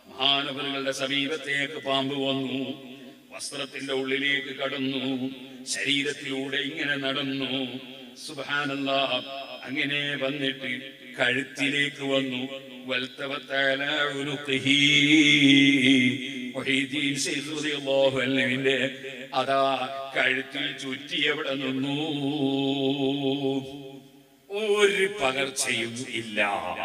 മഹാനവറുകളുടെ സമീപത്തേക്ക് പാമ്പ് വന്നു വസ്ത്രത്തിന്റെ ഉള്ളിലേക്ക് കടന്നു ശരീരത്തിലൂടെ ഇങ്ങനെ നടന്നു സുബാനല്ല അങ്ങനെ വന്നിട്ട് കഴുത്തിലേക്ക് വന്നു വൽത്തവത്തല ഉനുഖിഹി. മുഹീദ്ദീൻ ശൈഖ് റളിയല്ലാഹു അൻഹുവിന്റെ അതാ കഴുത്തിൽ ചുറ്റി അവിടെ നിന്നു ഒരു പകർച്ചയും ഇല്ല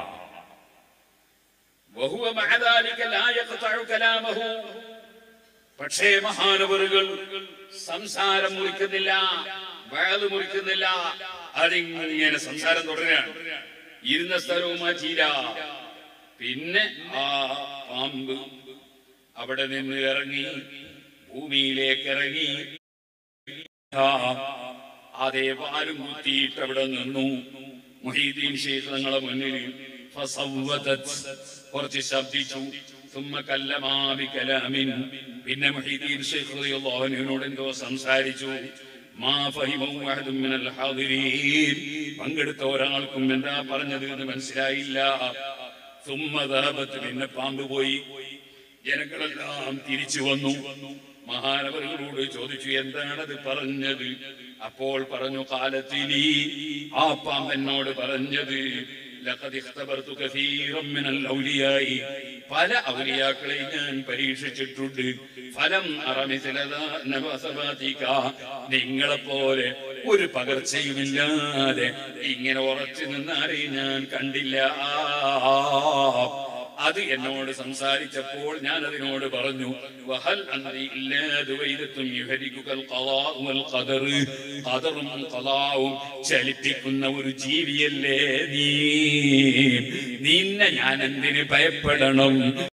വഹുവ മഅ ദാലിക ലാ യഖ്തഉ കലാമഹു പക്ഷേ മഹാനവറുകൾ സംസാരം മുറിക്കുന്നില്ല വയത് മുറിക്കുന്നില്ല അതിങ്ങനെ സംസാരം തുടരുകയാണ് ഇരുന്ന സ്ഥലവും മാറ്റിയില്ല പിന്നെ ആ പാമ്പ് അവിടെ നിന്ന് ഇറങ്ങി ഭൂമിയിലേക്ക് ഇറങ്ങി ആ, അതേ വാലും കുത്തിയിട്ട് അവിടെ നിന്നു മുഹീദ്ദീൻ ഷെയ്ഖ് തങ്ങളെ മുന്നിൽ ഫസവ്വതത് കുറച്ച് ശബ്ദിച്ചു ثم كلما بكلام പിന്നെ മുഹീദ്ദീൻ ഷെയ്ഖ് റളിയല്ലാഹു അൻഹുവിനോട് എന്തോ സംസാരിച്ചു മാ ഫഹിമു അഹദും മിനൽ ഹാദിരീൻ പങ്കെടുത്ത ഒരാൾക്കും എന്താ പറഞ്ഞത് എന്ന് മനസ്സിലായില്ല ثم ذهبت പിന്നെ പാമ്പ് പോയി ജനങ്ങളെല്ലാം തിരിച്ചു വന്നു മഹാനവറുകളോട് ചോദിച്ചു എന്താണത് പറഞ്ഞത് അപ്പോൾ പറഞ്ഞു കാലത്തിലി ആ പാമ്പനോട് പറഞ്ഞത് لقد اختبرت كثيرا من الأولياء പല ഔലിയാക്കളെയും ഞാൻ പരീക്ഷിച്ചിട്ടുണ്ട് ഫലം അറമിസിലതാതിക നിങ്ങളെ പോലെ ഒരു പകർച്ചയുമില്ലാതെ ഇങ്ങനെ ഉറച്ചു നിന്നാരെയും ഞാൻ കണ്ടില്ല അത് എന്നോട് സംസാരിച്ചപ്പോൾ ഞാൻ അതിനോട് പറഞ്ഞു വഹൽ അന്തി ഇല്ലാതെ വൈദത്തും യുഹരിക്കുകൾ ഖളാഉ വൽ ഖദർ ഖദറും ഖളാഉം ചലിപ്പിക്കുന്ന ഒരു ജീവിയല്ലേ നീ നിന്നെ ഞാൻ എന്തിന് ഭയപ്പെടണം